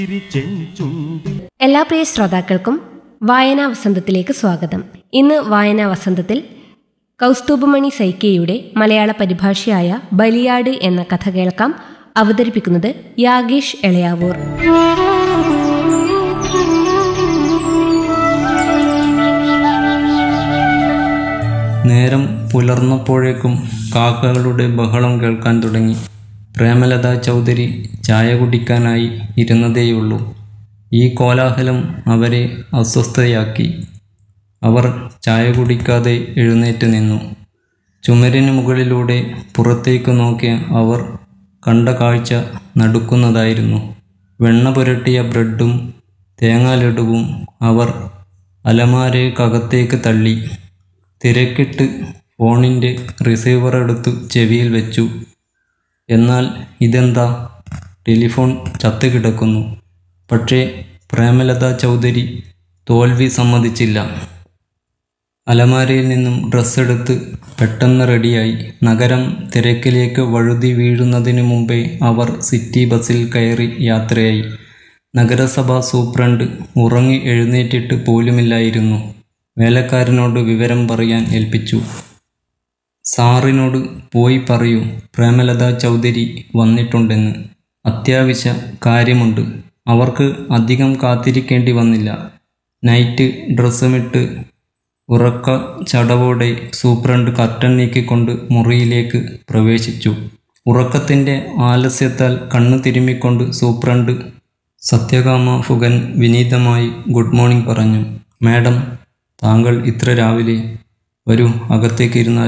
ചെഞ്ചുണ്ടിൽ എല്ലാ പ്രിയ ശ്രോതാക്കൾക്കും വായനാ വസന്തത്തിലേക്ക് സ്വാഗതം ഇന്ന് വായനാ വസന്തത്തിൽ കൗസ്തുഭമണി സൈക്കിയുടെ മലയാള പരിഭാഷയായ ബലിയാട് എന്ന കഥ കേൾക്കാം അവതരിപ്പിക്കുന്നത് യാഗേഷ് എളയാവൂർ നേരം പുലർന്നപ്പോഴേക്കും കാക്കകളുടെ ബഹളം കേൾക്കാൻ തുടങ്ങി പ്രേമലത ചൗധരി ചായ കുടിക്കാനായി ഇരുന്നതേയുള്ളൂ ഈ കോലാഹലം അവരെ അസ്വസ്ഥയാക്കി അവർ ചായ കുടിക്കാതെ എഴുന്നേറ്റ് നിന്നു ചുമരിന് മുകളിലൂടെ പുറത്തേക്ക് നോക്കിയ അവർ കണ്ട കാഴ്ച നടുക്കുന്നതായിരുന്നു വെണ്ണ പുരട്ടിയ ബ്രെഡും തേങ്ങാലഡുവും അവർ അലമാരയ്ക്കകത്തേക്ക് തള്ളി തിരക്കിട്ട് ഫോണിൻ്റെ റിസീവർ എടുത്തു ചെവിയിൽ വെച്ചു എന്നാൽ ഇതെന്താ ടെലിഫോൺ ചത്തുകിടക്കുന്നു പക്ഷേ പ്രേമലത ചൗധരി തോൽവി സമ്മതിച്ചില്ല അലമാരയിൽ നിന്നും ഡ്രസ്സ് എടുത്ത് പെട്ടെന്ന് റെഡിയായി നഗരം തിരക്കിലേക്ക് വഴുതി വീഴുന്നതിന് മുമ്പേ അവർ സിറ്റി ബസ്സിൽ കയറി യാത്രയായി നഗരസഭാ സൂപ്രണ്ട് ഉറങ്ങി എഴുന്നേറ്റിട്ട് പോലുമില്ലായിരുന്നു വേലക്കാരനോട് വിവരം പറയാൻ ഏൽപ്പിച്ചു സാറിനോട് പോയി പറയൂ പ്രേമലത ചൗധരി വന്നിട്ടുണ്ടെന്ന് അത്യാവശ്യ കാര്യമുണ്ട് അവർക്ക് അധികം കാത്തിരിക്കേണ്ടി വന്നില്ല നൈറ്റ് ഡ്രസ്സുമിട്ട് ഉറക്ക ചടവോടെ സൂപ്രണ്ട് കർട്ടൻ നീക്കിക്കൊണ്ട് മുറിയിലേക്ക് പ്രവേശിച്ചു ഉറക്കത്തിൻ്റെ ആലസ്യത്താൽ കണ്ണു തിരുമ്മിക്കൊണ്ട് സൂപ്രണ്ട് സത്യകാമ ഫുഗൻ വിനീതമായി ഗുഡ് മോർണിംഗ് പറഞ്ഞു മാഡം താങ്കൾ ഇത്ര രാവിലെ വരൂ അകത്തേക്ക് ഇരുന്നാൽ